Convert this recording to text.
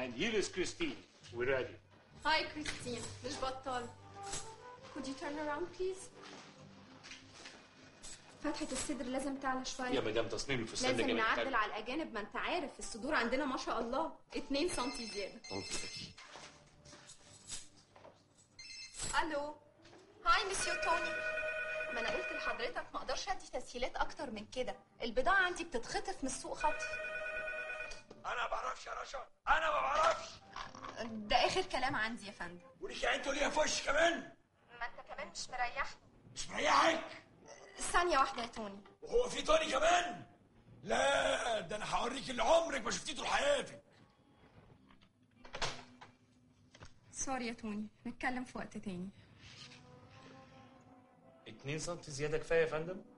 And here is Christine. We're ready. هاي كريستين مش بطال Could you turn around please فتحة الصدر لازم تعلى شوية يا مدام تصميم الفستان ده لازم جميل نعدل حلو. على الأجانب ما أنت عارف الصدور عندنا ما شاء الله 2 سنتي زيادة اوكي الو هاي مسيو توني ما انا قلت لحضرتك ما اقدرش ادي تسهيلات اكتر من كده البضاعه عندي بتتخطف من السوق خطف انا ما بعرفش يا رشا انا ما بعرفش ده اخر كلام عندي يا فندم وليك انتوا ليها في وش كمان ما انت كمان مش مريحني مش مريحك ثانيه واحده يا توني وهو في توني كمان لا ده انا هوريك اللي عمرك ما شفتيه طول حياتك سوري يا توني نتكلم في وقت تاني 2 سم زياده كفايه يا فندم